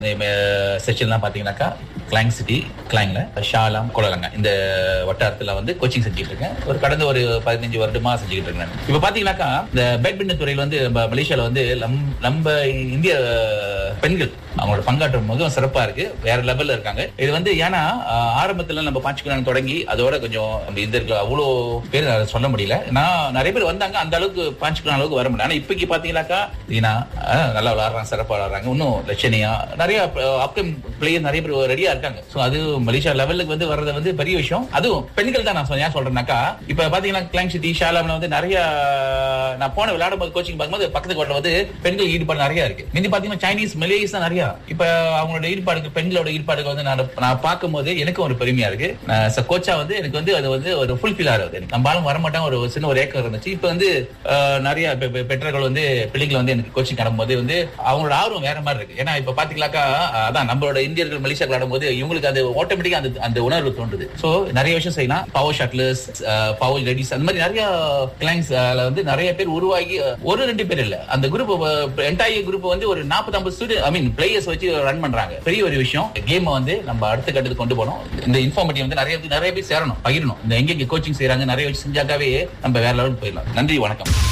செஷன்லாம் பாத்தீங்கன்னாக்கா கிளாங் சிட்டி கிளாங்ல ஷாலாம் குளலங்க இந்த வட்டாரத்துல வந்து கோச்சிங் செஞ்சுட்டு இருக்கேன் ஒரு கடந்த ஒரு பதினஞ்சு வருடமா செஞ்சுட்டு இருக்கேன் இப்ப பாத்தீங்கன்னாக்கா இந்த பேட்மிண்டன் துறையில வந்து நம்ம மலேசியால வந்து நம்- நம்ம இந்திய பெண்கள் அவங்களோட பங்காற்றும் மிகவும் சிறப்பா இருக்கு வேற லெவல்ல இருக்காங்க இது வந்து ஏன்னா ஆஹ், ஆரம்பத்துல நம்ம பாச்சுக்கலாம் தொடங்கி அதோட கொஞ்சம் நம்ம இந்தியர்கள் அவ்வளோ பேர் அதை சொல்ல முடியல நான் நிறைய பேர் வந்தாங்க அந்த அளவுக்கு பாச்சுக்கலாம் அளவுக்கு வர முடியல ஆனா இப்போக்கி பாத்தீங்கன்னாக்கா தீனா ஆஹ், நல்லா விளாடுறாங்க சிறப்பா விளாடுறாங்க இன்னும் லட்சணியா நிறைய அப்கம் பிளேயர் நிறைய பேர் ரெடியா இருக்காங்க சோ அது மலேசியா லெவலுக்கு வந்து வர்றது வந்து பெரிய விஷயம் அதுவும் பெண்கள் தான் நான் சொன்னேன் ஏன் சொல்றேன்னாக்கா இப்ப பாத்தீங்கன்னா கிளாங் சிட்டி ஷாலாம்ல வந்து நிறைய நான் போன விளையாடும் போது கோச்சிங் பார்க்கும்போது பக்கத்து கோட்டில் வந்து பெண்கள் ஈடுபாடு நிறைய இருக்கு முந்தி பாத்தீங்கன்னா சைனீஸ் மலேஸ் தான் நிறைய இப்ப அவங்களோட ஈடுபாடுக்கு பெண்களோட ஈடுபாடுக்கு வந்து நான் நான் பார்க்கும்போது எனக்கும் ஒரு பெருமையா இருக்கு கோச்சா வந்து எனக்கு வந்து அது வந்து ஒரு ஃபுல்ஃபில் ஆகுது எனக்கு நம்மளாலும் வரமாட்டேன் ஒரு சின்ன ஒரு ஏக்கம் இருந்துச்சு இப்ப வந்து அஹ், நிறைய பெ- பெ- பெற்றோர்கள் வந்து பிள்ளைங்களை வந்து எனக்கு கோச்சிங் போது வந்து அவங்களோட ஆர்வம் வேற மாதிரி இருக்கு ஏன்னா இப்ப பாத்தீங்களாக்கா அஹ், அதான் நம்மளோட இந்தியர்கள் மலேசியா விளையாடும் போது இவங்களுக்கு அது ஆட்டோமேட்டிக்கா அந்த அந்த உணர்வு தோன்றுது சோ நிறைய விஷயம் செய்யலாம் பவர் ஷாட்லர்ஸ் பவர் லேடிஸ் அந்த மாதிரி நிறைய கிளைண்ட்ஸ் வந்து நிறைய பேர் உருவாகி அஹ், ஒரு ரெண்டு பேர் இல்ல அந்த குரூப் என்டையர் குரூப் வந்து ஒரு 40 ஐம்பது ஸ்டூடெண்ட் ஐ மீன் பிளேயர்ஸ் வச்சு ரன் பண்றாங்க பெரிய ஒரு விஷயம் கேம் வந்து நம்ம அடுத்த கட்டத்துக்கு கொண்டு போனோம் இந்த இன்ஃபார்மேட்டிவ் வந்து நிறைய நிறைய பேர் சேரணும் பகிரணும் இந்த எங்க கோச்சிங் செய்யறாங்க நிறைய வச்சு செஞ்சாக்காவே நம்ம வேற லெவலுக்கு போயிடலாம் நன்றி வணக்கம்